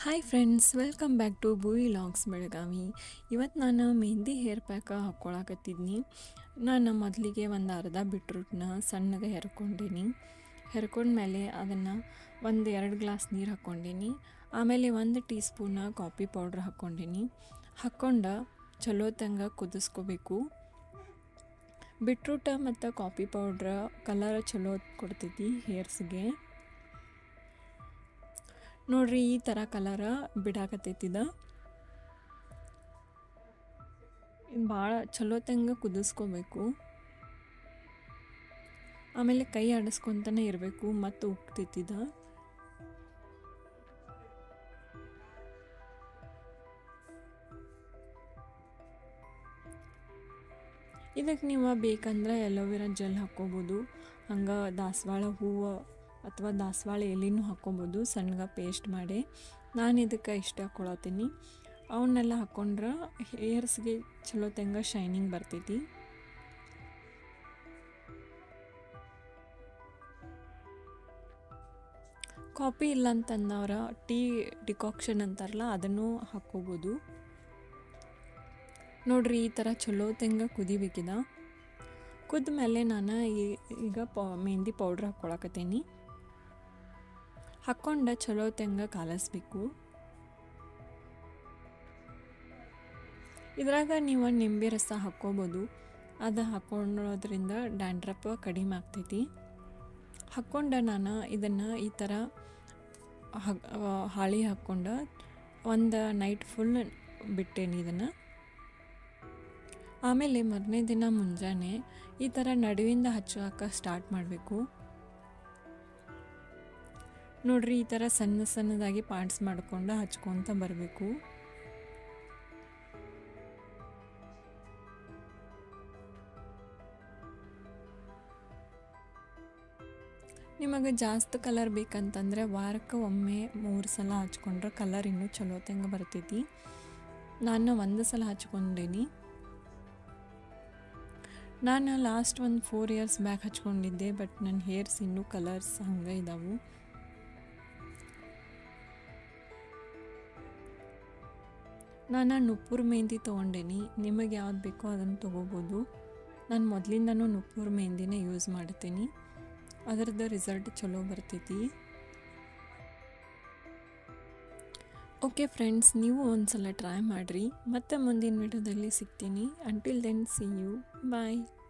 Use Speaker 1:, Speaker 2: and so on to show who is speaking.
Speaker 1: hi friends welcome back to Bhuvi logs Belagavi ಇವತ್ತು ನಾನು mehndi hair ಪ್ಯಾಕ ಹಾಕ್ಕೊಳಕತ್ತಿದ್ನಿ ನಾನು ಮೊದಲಿಗೆ ಒಂದು ಅರ್ಧ ಬಿಟ್ರೂಟ್ನ ಸಣ್ಣಗೆ ಹೆರ್ಕೊಂಡೀನಿ ಹೆರ್ಕೊಂಡ್ಮೇಲೆ ಅದನ್ನು ಒಂದು ಎರಡು ಗ್ಲಾಸ್ ನೀರು ಹಾಕ್ಕೊಂಡೀನಿ ಆಮೇಲೆ ಒಂದು ಟೀ ಸ್ಪೂನ ಕಾಫಿ ಪೌಡ್ರ್ ಹಾಕ್ಕೊಂಡೀನಿ ಹಾಕ್ಕೊಂಡು ಚಲೋ ತಂಗ ಕುದಿಸ್ಕೋಬೇಕು ಬಿಟ್ರೂಟ ಮತ್ತು ಕಾಫಿ ಪೌಡ್ರ ಕಲರ್ ಚಲೋ ಕೊಡ್ತೈತಿ ಹೇರ್ಸ್ಗೆ ನೋಡ್ರಿ ಈ ಥರ ಕಲರ ಬಿಡಾಕತ್ತೈತಿದ ಭಾಳ ಚಲೋ ತಂಗ ಕುದಿಸ್ಕೋಬೇಕು ಆಮೇಲೆ ಕೈ ಆಡಿಸ್ಕೊತಾನೆ ಇರಬೇಕು ಮತ್ತು ಉಕ್ತೈತಿದ ಇದಕ್ಕೆ ನೀವು ಬೇಕಂದ್ರೆ ಎಲೋವೆರಾ ಜೆಲ್ ಹಾಕ್ಕೋಬೋದು ಹಂಗೆ ದಾಸವಾಳ ಹೂವು ಅಥವಾ ದಾಸವಾಳ ಎಲೆನೂ ಹಾಕ್ಕೊಬೋದು ಸಣ್ಣಗೆ ಪೇಸ್ಟ್ ಮಾಡಿ ನಾನು ಇದಕ್ಕೆ ಇಷ್ಟ ಹಾಕ್ಕೊಳತ್ತೀನಿ ಅವನ್ನೆಲ್ಲ ಹಾಕ್ಕೊಂಡ್ರೆ ಹೇರ್ಸ್ಗೆ ಚಲೋ ತಂಗ ಶೈನಿಂಗ್ ಬರ್ತೈತಿ ಕಾಫಿ ಇಲ್ಲ ಅಂತಂದವ್ರ ಟೀ ಡಿಕಾಕ್ಷನ್ ಅಂತಾರಲ್ಲ ಅದನ್ನು ಹಾಕ್ಕೋಬೋದು ನೋಡ್ರಿ ಈ ಥರ ಚಲೋ ತೆಂಗ ಕುದಿಬೇಕಿದ ಕುದ್ದ ಮೇಲೆ ನಾನು ಈಗ ಪ ಮೆಹಂದಿ ಪೌಡ್ರ್ ಹಾಕ್ಕೊಳಕತ್ತೀನಿ ಹಾಕ್ಕೊಂಡು ಚಲೋ ತೆಂಗ ಕಾಲಿಸ್ಬೇಕು ಇದ್ರಾಗ ನೀವು ನಿಂಬೆ ರಸ ಹಾಕ್ಕೋಬೋದು ಅದು ಹಾಕ್ಕೊಳ್ಳೋದ್ರಿಂದ ಡ್ಯಾಂಡ್ರಪ್ ಕಡಿಮೆ ಆಗ್ತೈತಿ ಹಾಕ್ಕೊಂಡು ನಾನು ಇದನ್ನು ಈ ಥರ ಹಾಳಿ ಹಾಕ್ಕೊಂಡು ಒಂದು ನೈಟ್ ಫುಲ್ ಬಿಟ್ಟೇನಿ ಇದನ್ನು ಆಮೇಲೆ ಮೊದಲನೇ ದಿನ ಮುಂಜಾನೆ ಈ ಥರ ನಡುವಿಂದ ಹಚ್ಚುವಾಕ ಸ್ಟಾರ್ಟ್ ಮಾಡಬೇಕು ನೋಡ್ರಿ ಈ ಥರ ಸಣ್ಣ ಸಣ್ಣದಾಗಿ ಪಾರ್ಟ್ಸ್ ಮಾಡ್ಕೊಂಡು ಹಚ್ಕೊತ ಬರಬೇಕು ನಿಮಗೆ ಜಾಸ್ತಿ ಕಲರ್ ಬೇಕಂತಂದರೆ ವಾರಕ್ಕೆ ಒಮ್ಮೆ ಮೂರು ಸಲ ಹಚ್ಕೊಂಡ್ರೆ ಕಲರ್ ಇನ್ನೂ ಚಲೋ ತಂಗ ಬರ್ತೈತಿ ನಾನು ಒಂದು ಸಲ ಹಚ್ಕೊಂಡೀನಿ ನಾನು ಲಾಸ್ಟ್ ಒಂದು ಫೋರ್ ಇಯರ್ಸ್ ಬ್ಯಾಕ್ ಹಚ್ಕೊಂಡಿದ್ದೆ ಬಟ್ ನನ್ನ ಹೇರ್ಸ್ ಇನ್ನೂ ಕಲರ್ಸ್ ಹಂಗೆ ಇದ್ದಾವೆ ನಾನು ನುಪ್ಪೂರು ಮೆಹಂದಿ ತೊಗೊಂಡೇನಿ ನಿಮಗೆ ಯಾವ್ದು ಬೇಕೋ ಅದನ್ನು ತೊಗೋಬೋದು ನಾನು ಮೊದಲಿಂದನೂ ನುಪ್ಪೂರು ಮೆಹಂದಿನೇ ಯೂಸ್ ಮಾಡ್ತೀನಿ ಅದರದ್ದು ರಿಸಲ್ಟ್ ಚಲೋ ಬರ್ತೈತಿ ಓಕೆ ಫ್ರೆಂಡ್ಸ್ ನೀವು ಒಂದು ಸಲ ಟ್ರೈ ಮಾಡಿರಿ ಮತ್ತೆ ಮುಂದಿನ ವಿಡಿಯೋದಲ್ಲಿ ಸಿಗ್ತೀನಿ until then see you bye